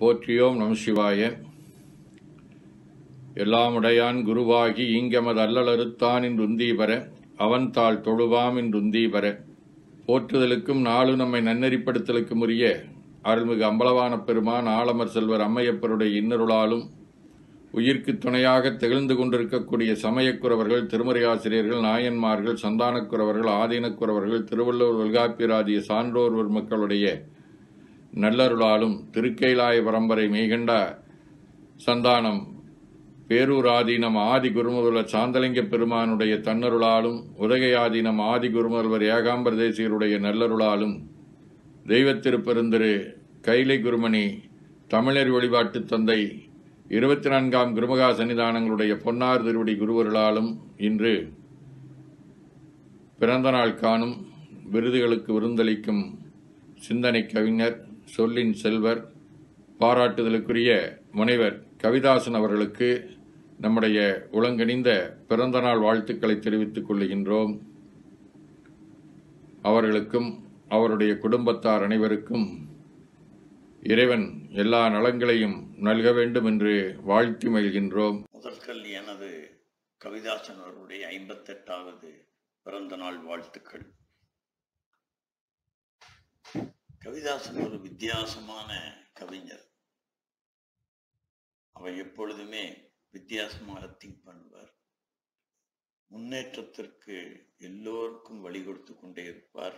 போற்றியோம் நம சிவாய எல்லாமுடையான் குருவாகி ஈங்கமது அல்லலறுத்தான் இன்றுந்தீபர அவன் தாள் தொழுவாம் இன்றுந்தீபர போற்றுதலுக்கும் நாளு நம்மை நன்னெறிப்படுத்தலுக்கும் உரிய அருள்மிகு அம்பலவான பெருமான் ஆலமர் செல்வர் அம்மையப்பருடைய இன்னருளாலும் உயிர்க்கு துணையாக திகழ்ந்து கொண்டிருக்கக்கூடிய சமயக்குறவர்கள் திருமறையாசிரியர்கள் நாயன்மார்கள் சந்தானக்குறவர்கள் ஆதீனக்குறவர்கள் திருவள்ளுவர் தொல்காப்பியராதிய சான்றோர் மக்களுடைய நல்லருளாலும் திருக்கைலாய பரம்பரை மெய்கண்ட சந்தானம் பேரூராதீனம் ஆதி குருமுதல்வ சாந்தலிங்க பெருமானுடைய தன்னருளாலும் உதகையாதீனம் ஆதி குருமுதல்வர் ஏகாம்பர தேசியருடைய நல்லருளாலும் தெய்வத்திருப்பெருந்திரு கைலை குருமணி தமிழர் வழிபாட்டு தந்தை இருபத்தி நான்காம் குருமகா சன்னிதானங்களுடைய பொன்னார் திருவடி குருவர்களாலும் இன்று பிறந்த நாள் காணும் விருதுகளுக்கு விருந்தளிக்கும் சிந்தனை கவிஞர் சொல்லின் செல்வர் பாராட்டுதலுக்குரிய முனைவர் கவிதாசன் அவர்களுக்கு நம்முடைய உளங்கணிந்த பிறந்தநாள் வாழ்த்துக்களை தெரிவித்துக் கொள்கின்றோம் அவர்களுக்கும் அவருடைய குடும்பத்தார் அனைவருக்கும் இறைவன் எல்லா நலங்களையும் நல்க வேண்டும் என்று வாழ்த்தி மகிழ்கின்றோம் முதற்கல் எனது கவிதாசன் அவருடைய ஐம்பத்தெட்டாவது பிறந்த நாள் வாழ்த்துக்கள் கவிதாசன் ஒரு வித்தியாசமான கவிஞர் அவர் எப்பொழுதுமே வித்தியாசமாக திங்க் பண்ணுவார் முன்னேற்றத்திற்கு எல்லோருக்கும் வழி கொடுத்து கொண்டே இருப்பார்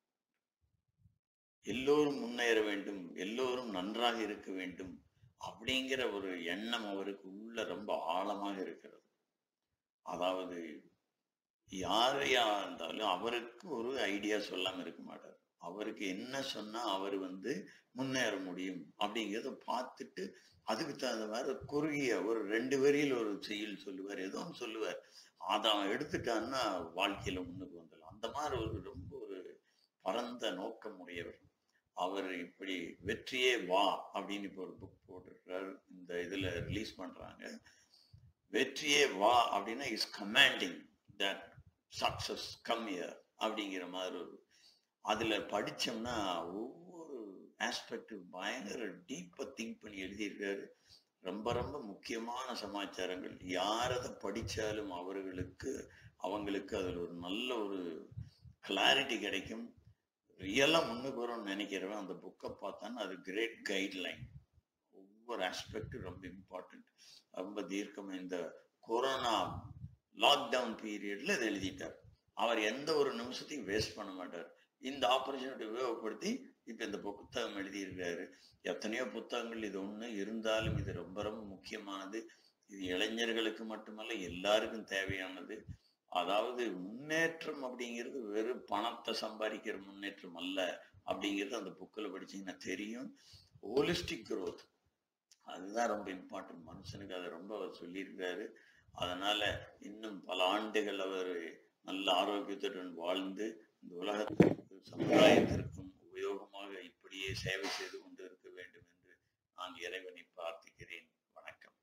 எல்லோரும் முன்னேற வேண்டும் எல்லோரும் நன்றாக இருக்க வேண்டும் அப்படிங்கிற ஒரு எண்ணம் அவருக்கு உள்ள ரொம்ப ஆழமாக இருக்கிறது அதாவது யாரையா இருந்தாலும் அவருக்கு ஒரு ஐடியா சொல்லாம இருக்க மாட்டார் அவருக்கு என்ன சொன்னா அவர் வந்து முன்னேற முடியும் அப்படிங்கிறத பார்த்துட்டு அதுக்கு தகுந்த மாதிரி குறுகிய ஒரு ரெண்டு வரியில் ஒரு செயல் சொல்லுவார் ஏதோ ஒன்று சொல்லுவார் அதை அவன் எடுத்துட்டான்னா வாழ்க்கையில முன்னுக்கு வந்துடலாம் அந்த மாதிரி ஒரு ரொம்ப ஒரு பரந்த நோக்கம் உடையவர் அவர் இப்படி வெற்றியே வா அப்படின்னு இப்போ ஒரு புக் போட்டிருக்கிறார் இந்த இதுல ரிலீஸ் பண்றாங்க வெற்றியே வா அப்படின்னா is commanding that success come here அப்படிங்கிற மாதிரி ஒரு அதுல படிச்சோம்னா ஒவ்வொரு ஆஸ்பெக்ட் பயங்கர டீப்பா திங்க் பண்ணி எழுதியிருக்காரு ரொம்ப ரொம்ப முக்கியமான சமாச்சாரங்கள் யார் அதை படிச்சாலும் அவர்களுக்கு அவங்களுக்கு அதில் ஒரு நல்ல ஒரு கிளாரிட்டி கிடைக்கும் ரியலா முன்னுக்கு வரும்னு நினைக்கிறவன் அந்த புக்கை பார்த்தான்னு அது கிரேட் கைட்லைன் ஒவ்வொரு ஆஸ்பெக்ட் ரொம்ப இம்பார்ட்டன்ட் ரொம்ப தீர்க்கம் இந்த கொரோனா லாக்டவுன் பீரியட்ல இதை எழுதிட்டார் அவர் எந்த ஒரு நிமிஷத்தையும் வேஸ்ட் பண்ண மாட்டார் இந்த ஆப்பர்ச்சுனிட்டி உபயோகப்படுத்தி இப்ப இந்த புத்தகம் எழுதியிருக்காரு எத்தனையோ புத்தகங்கள் இது ஒண்ணு இருந்தாலும் இது ரொம்ப ரொம்ப முக்கியமானது இது இளைஞர்களுக்கு மட்டுமல்ல எல்லாருக்கும் தேவையானது அதாவது முன்னேற்றம் அப்படிங்கிறது வெறும் பணத்தை சம்பாதிக்கிற முன்னேற்றம் அல்ல அப்படிங்கிறது அந்த புக்கில் படிச்சீங்கன்னா தெரியும் ஹோலிஸ்டிக் growth அதுதான் ரொம்ப இம்பார்ட்டன்ட் மனுஷனுக்கு அதை ரொம்ப அவர் சொல்லியிருக்காரு அதனால இன்னும் பல ஆண்டுகள் அவர் நல்ல ஆரோக்கியத்துடன் வாழ்ந்து இந்த உலகத்திற்கு சமுதாயத்திற்கும் உபயோகமாக இப்படியே சேவை செய்து கொண்டு இருக்க வேண்டும் என்று நான் இறைவனை பிரார்த்திக்கிறேன் வணக்கம்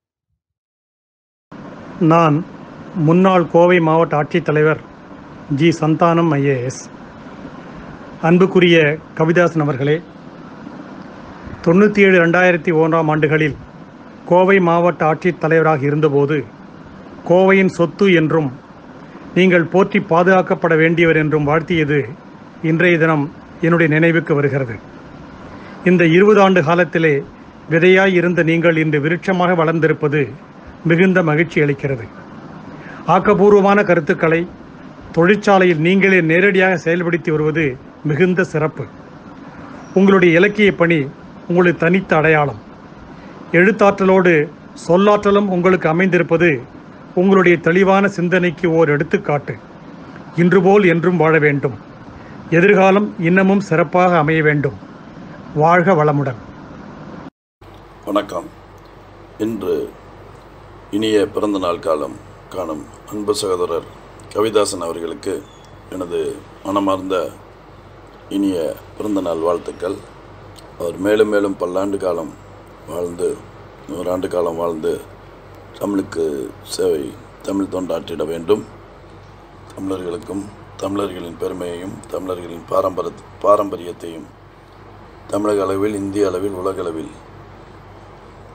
நான் முன்னாள் கோவை மாவட்ட ஆட்சித்தலைவர் ஜி சந்தானம் ஐஏஎஸ் அன்புக்குரிய கவிதாசன் அவர்களே தொண்ணூற்றி ஏழு ரெண்டாயிரத்தி ஒன்றாம் ஆண்டுகளில் கோவை மாவட்ட ஆட்சித்தலைவராக இருந்தபோது கோவையின் சொத்து என்றும் நீங்கள் போற்றி பாதுகாக்கப்பட வேண்டியவர் என்றும் வாழ்த்தியது இன்றைய தினம் என்னுடைய நினைவுக்கு வருகிறது இந்த இருபது ஆண்டு காலத்திலே விதையாய் இருந்த நீங்கள் இன்று விருட்சமாக வளர்ந்திருப்பது மிகுந்த மகிழ்ச்சி அளிக்கிறது ஆக்கபூர்வமான கருத்துக்களை தொழிற்சாலையில் நீங்களே நேரடியாக செயல்படுத்தி வருவது மிகுந்த சிறப்பு உங்களுடைய இலக்கிய பணி உங்களுக்கு தனித்த அடையாளம் எழுத்தாற்றலோடு சொல்லாற்றலும் உங்களுக்கு அமைந்திருப்பது உங்களுடைய தெளிவான சிந்தனைக்கு ஓர் எடுத்துக்காட்டு இன்று போல் என்றும் வாழ வேண்டும் எதிர்காலம் இன்னமும் சிறப்பாக அமைய வேண்டும் வாழ்க வளமுடன் வணக்கம் இன்று இனிய பிறந்தநாள் காலம் காணும் அன்பு சகோதரர் கவிதாசன் அவர்களுக்கு எனது மனமார்ந்த இனிய பிறந்தநாள் வாழ்த்துக்கள் அவர் மேலும் மேலும் பல்லாண்டு காலம் வாழ்ந்து நூறாண்டு காலம் வாழ்ந்து தமிழுக்கு சேவை தமிழ் தொண்டாற்றிட வேண்டும் தமிழர்களுக்கும் தமிழர்களின் பெருமையையும் தமிழர்களின் பாரம்பரிய பாரம்பரியத்தையும் தமிழக அளவில் இந்திய அளவில் உலக அளவில்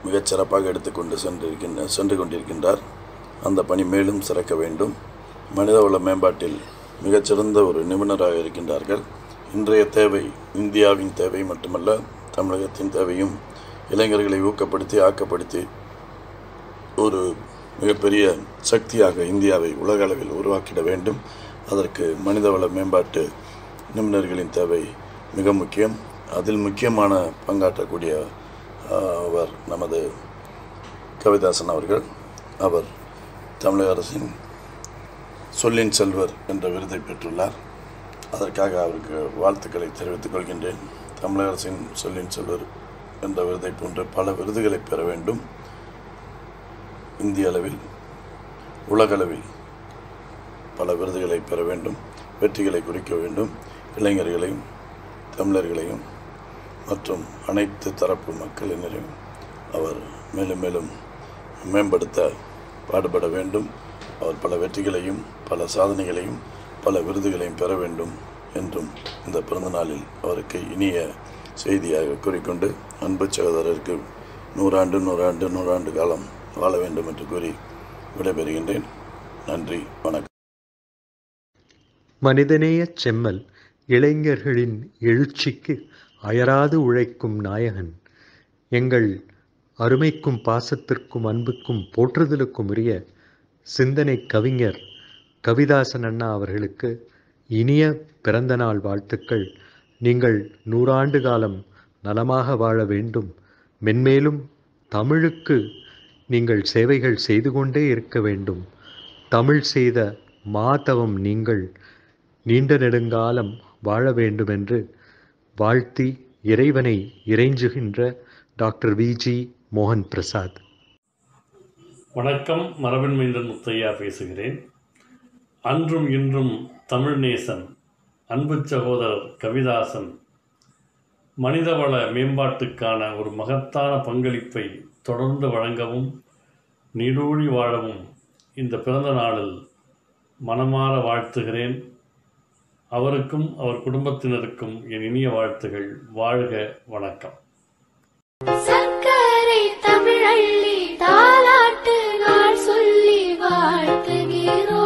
மிகச் சிறப்பாக எடுத்துக்கொண்டு சென்றிருக்கின்ற சென்று கொண்டிருக்கின்றார் அந்த பணி மேலும் சிறக்க வேண்டும் மனிதவள மேம்பாட்டில் மிகச்சிறந்த ஒரு நிபுணராக இருக்கின்றார்கள் இன்றைய தேவை இந்தியாவின் தேவை மட்டுமல்ல தமிழகத்தின் தேவையும் இளைஞர்களை ஊக்கப்படுத்தி ஆக்கப்படுத்தி ஒரு மிகப்பெரிய சக்தியாக இந்தியாவை உலக அளவில் உருவாக்கிட வேண்டும் அதற்கு மனிதவள மேம்பாட்டு நிபுணர்களின் தேவை மிக முக்கியம் அதில் முக்கியமான பங்காற்றக்கூடிய ஆஹ், அவர் நமது கவிதாசன் அவர்கள் அவர் தமிழக அரசின் சொல்லின் செல்வர் என்ற விருதை பெற்றுள்ளார் அதற்காக அவருக்கு வாழ்த்துக்களை தெரிவித்துக் கொள்கின்றேன் தமிழக அரசின் சொல்லின் செல்வர் என்ற விருதை போன்ற பல விருதுகளை பெற வேண்டும் இந்திய அளவில் உலகளவில் பல விருதுகளை பெற வேண்டும் வெற்றிகளை குறிக்க வேண்டும் இளைஞர்களையும் தமிழர்களையும் மற்றும் அனைத்து தரப்பு மக்களினரையும் அவர் மேலும் மேலும் மேம்படுத்த பாடுபட வேண்டும் அவர் பல வெற்றிகளையும் பல சாதனைகளையும் பல விருதுகளையும் பெற வேண்டும் என்றும் இந்த பிறந்த நாளில் அவருக்கு இனிய செய்தியாக கூறிக்கொண்டு அன்பு சகோதரருக்கு நூறாண்டு நூறாண்டு நூறாண்டு காலம் வாழ வேண்டும் என்று கூறி விடைபெறுகின்றேன் நன்றி வணக்கம் மனிதநேயச் செம்மல் இளைஞர்களின் எழுச்சிக்கு அயராது உழைக்கும் நாயகன் எங்கள் அருமைக்கும் பாசத்திற்கும் அன்புக்கும் போற்றுதலுக்கும் உரிய சிந்தனை கவிஞர் கவிதாசன் அண்ணா அவர்களுக்கு இனிய பிறந்தநாள் வாழ்த்துக்கள் நீங்கள் நூறாண்டு காலம் நலமாக வாழ வேண்டும் மென்மேலும் தமிழுக்கு நீங்கள் சேவைகள் செய்து கொண்டே இருக்க வேண்டும் தமிழ் செய்த மாதவம் நீங்கள் நீண்ட நெடுங்காலம் வாழ வேண்டுமென்று வாழ்த்தி இறைவனை இறைஞ்சுகின்ற டாக்டர் விஜி மோகன் பிரசாத் வணக்கம் மரபின் மைந்தன் முத்தையா பேசுகிறேன் அன்றும் இன்றும் தமிழ் நேசன் அன்பு சகோதரர் கவிதாசன் மனிதவள மேம்பாட்டுக்கான ஒரு மகத்தான பங்களிப்பை தொடர்ந்து வழங்கவும் நீடூழி வாழவும் இந்த பிறந்த நாளில் மனமாற வாழ்த்துகிறேன் அவருக்கும் அவர் குடும்பத்தினருக்கும் என் இனிய வாழ்த்துகள் வாழ்க வணக்கம் சர்க்கரை தமிழள்ளி தாலாட்டு நாள் சொல்லி வாழ்த்துகிறோம்